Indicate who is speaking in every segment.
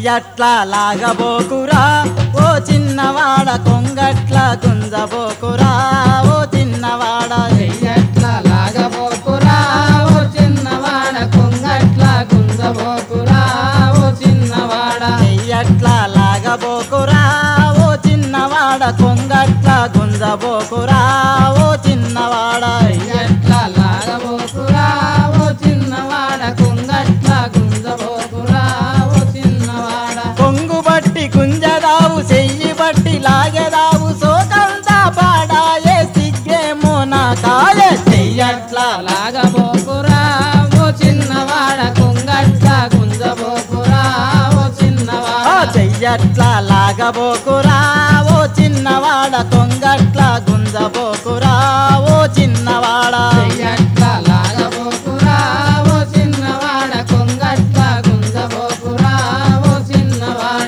Speaker 1: చెయ్యట్లా లాగబోకురా ఓ చిన్నవాడ కొంగట్ల గుంజబోకురా ఓ చిన్నవాడ
Speaker 2: చెయ్యట్ల లాగబోకురా ఓ చిన్నవాడ కొంగట్ల గుంజబోకురా ఓ చిన్నవాడ
Speaker 1: చెయ్యట్లా లాగబోకురా ఓ చిన్నవాడ కొంగట్ల గుంజబోకురా ఓ చిన్నవాడ
Speaker 2: చెయ్యట్ల లాగబోకురా ఓ చిన్నవాడ కొంగట్ల గుంజబోకురా ఓ చిన్నవాడ
Speaker 1: కొంగు బట్టి గుంజదావు చెయ్యి బట్టి లాగెదావు సోకంతా పాడాయే సిగ్గేమో నా కాయ చెయ్యట్లా
Speaker 2: లాగబోకురా ఓ చిన్నవాడ కొంగట్ల గుంజబోకురా ఓ
Speaker 1: ఆ
Speaker 2: చిన్నవాడ
Speaker 1: చెయ్యట్లా లాగబోకురా ఓ చిన్నవాడ కొంగట్ల గుంజబోకురా ఓ చిన్నవాడ
Speaker 2: చెయ్యట్ల లాగబోకురా ఓ చిన్నవాడ కొంగట్ల గుంజబోకురా ఓ చిన్నవాడ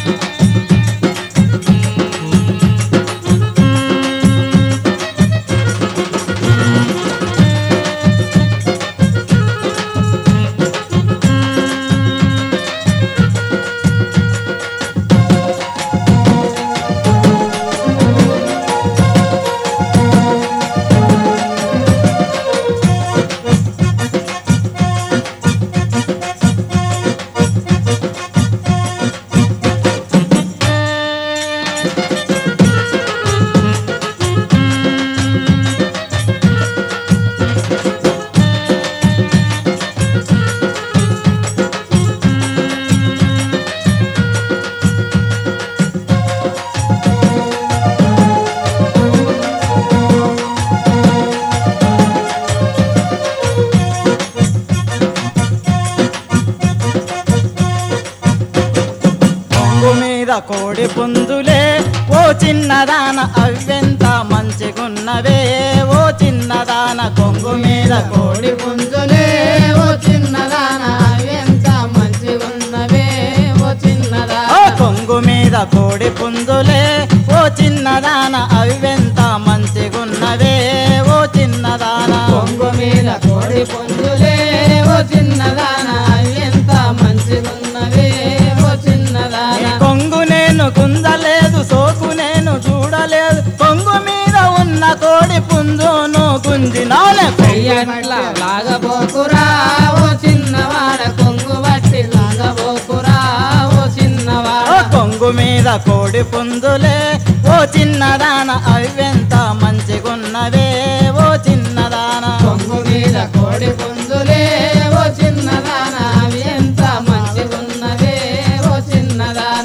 Speaker 1: కొంగు మీద కోడి పుందులే ఓ చిన్నదాన అవ్వెంత మంచిగున్నవే ఓ చిన్నదాన కొంగు మీద కోడి
Speaker 2: కోడి పుంజులే ఓ చిన్నదాన ఎంత మంచిగున్నవే ఓ
Speaker 1: ఓ
Speaker 2: చిన్నదాన
Speaker 1: కొంగు మీద కోడి పుందులే ఓ చిన్నదాన అవ్వెంత మంచిగున్నవే ఓ చిన్నదాన
Speaker 2: కొంగు మీద కోడి పుంజులే ఓ చిన్నదాన ఎంత మంచిగున్నవే ఓ
Speaker 1: నీ
Speaker 2: చిన్నదాన
Speaker 1: కొంగు నేను గుంజలేదు సోకు నేను చూడలేదు కొంగు మీద ఉన్న కోడి పుంజును గుంజినానే
Speaker 2: చెయ్యట్ల లాగబోకురా ఓ చిన్నవాడ కొంగు బట్టి లాగబోకురా ఓ
Speaker 1: ఓ
Speaker 2: చిన్నవాడ
Speaker 1: కొంగు మీద కోడి పుందులే ఓ చిన్నదాన అవ్వెంత మంచిగున్నవే ఓ చిన్నదాన
Speaker 2: కొంగు మీద కోడి పుంజులే ఓ చిన్నదాన అవి ఎంత మంచిగున్నవే ఓ చిన్నదాన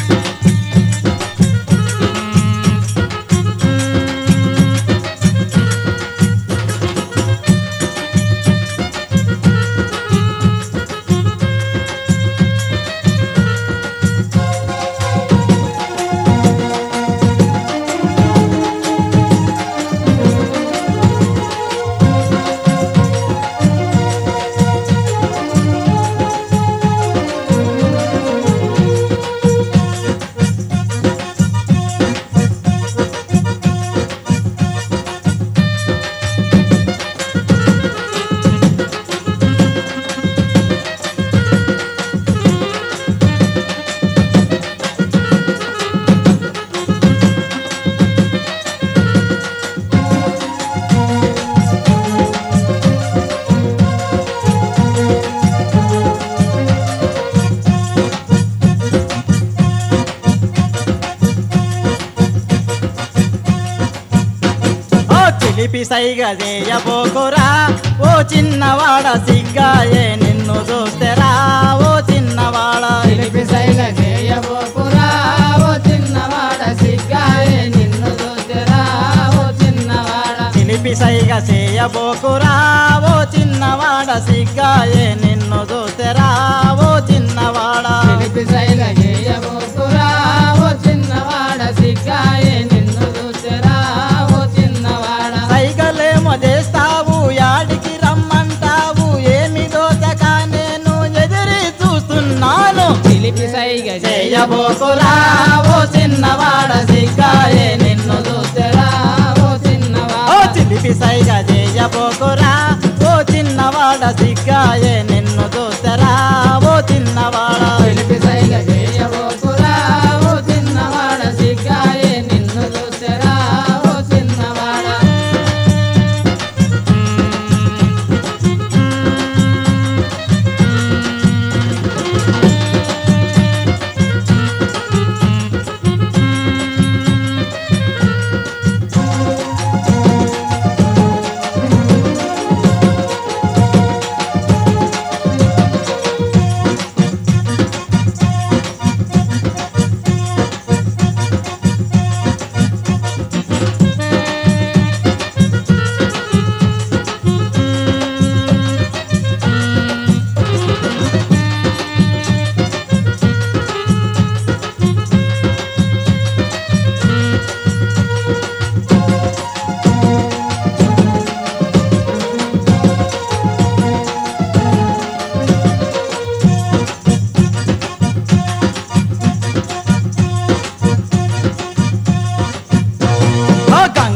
Speaker 1: ఓ చిలిపి సైగ చేయబోకురా ఓ చిన్నవాడ సిగ్గాయే నిన్ను చూస్తేరా ఓ చిన్నవాడ
Speaker 2: చిలిపి శైల చేయబోకురా ఓ చిన్నవాడ సిగ్గాయే నిన్ను చూసిరా ఓ చిన్నవాడ
Speaker 1: చిలిపి సైగ చేయబోకురా ఓ చిన్నవాడ సిగ్గాయే నిన్ను చూస్తేరా ఓ చిన్నవాడ
Speaker 2: చిలిపి శైల చేయబోకురా ఓ చిన్నవాడ సిగ్గాయే నిన్ను చూసిరా ఓ చిన్నవాడ
Speaker 1: సైగలేమో చేస్తావు యాడికి రమ్మంటావు ఏమి దోచక నేను ఎదిరి చూస్తున్నాను
Speaker 2: చిలిపి సైగ
Speaker 1: చేయబోకురా ఓ చిన్నవాడ సిగ్గాయే నిన్ను
Speaker 2: చూసిరా ఓ
Speaker 1: ఓ
Speaker 2: చిన్నవాడ
Speaker 1: చిలిపి సైగ చేయబోకురా ఓ చిన్నవాడ సిగ్గాయే నిన్ను చూస్తరా ఓ చిన్నవాడ
Speaker 2: చిలిపి శైల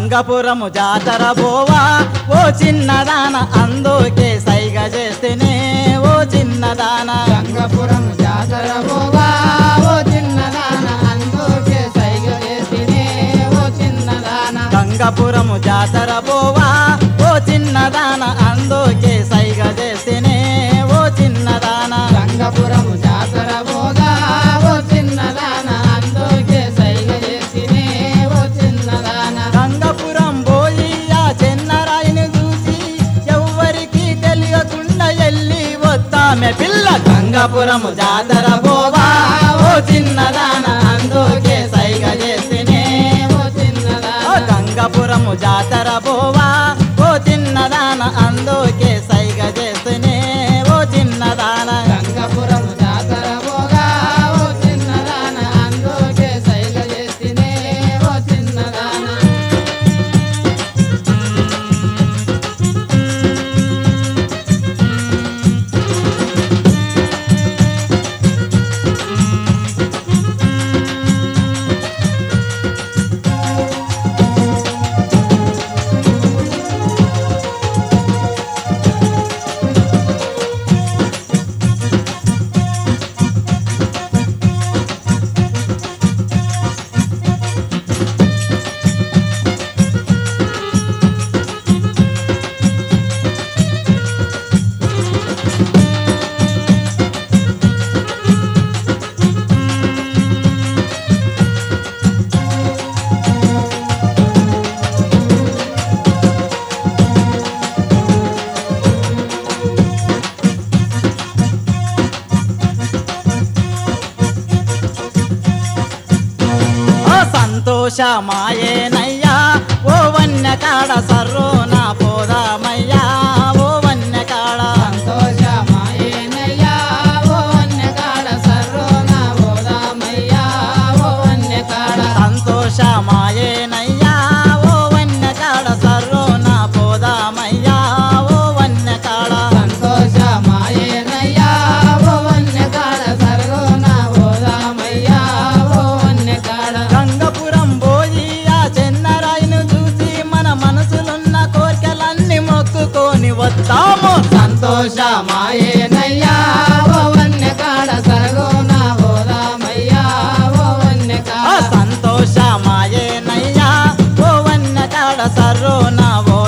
Speaker 1: గంగపురము జాతర బోవా ఓ చిన్నదాన అందుకే సైగ చేస్తేనే ఓ చిన్నదాన
Speaker 2: గంగపురం జాతర పోగా ఓ చిన్నదాన అందుకే సైగ చేసినే ఓ చిన్నదాన
Speaker 1: గంగపురము జాతర బోవా ఓ చిన్నదాన అందుకే సైగ చేస్తేనే ఓ చిన్నదాన
Speaker 2: గంగపురం జాతర పోగా ఓ చిన్నదాన అందుకే సైగ చేసినే ఓ చిన్నదాన
Speaker 1: గంగపురం పోయి ఆ చెన్నరాయిని చూసి ఎవ్వరికి తెలియకుండా ఎల్లి వస్తామె పిల్ల గంగపురం జాతర పోవా ఓ చిన్నదాన అందుకే సైగ చేస్తేనే
Speaker 2: ఓ చిన్నదాన
Speaker 1: ఓ గంగపురము జాతర పోవా ఓ చిన్నదాన అందుకే సైగ చేస్తేనే ఓ చిన్నదాన
Speaker 2: గంగపురం జాతర పోగా ఓ చిన్నదాన అందుకే సైగ చేసినే ఓ చిన్నదాన
Speaker 1: ఓ సంతోషమాయేనయ్యా ఓ వన్య కాడ సర్రో నా పోదామయ్యా ఓ వన్య కాడ
Speaker 2: సంతోషమాయేనయ్యా ఓ వన్యకాడ సర్వోన బోధామయ్యా ఓ వన్యకాడ
Speaker 1: సంతోషమాయేనయ్యా ఓ వన్య కాడ సర్రో నా పోదామయ్యా ఓ వన్య కాడ
Speaker 2: సంతోషమాయేనయ్యా ఓ వన్యకాడ సర్వోన బోధామయ్యా ఓ వన్యకాడ
Speaker 1: గంగపురం పోయి ఆ చెన్నరాయిను చూసి మన మనసులున్న కోరికలన్నీ మొక్కుకొని వస్తాము
Speaker 2: సంతోషమాయేనయ్యా ఓ వన్యకాడ సర్వోన బోధామయ్యా ఓ
Speaker 1: ఆ
Speaker 2: వన్యకాడ
Speaker 1: సంతోషమాయేనయ్యా ఓ వన్య కాడ సర్రో నా ఓ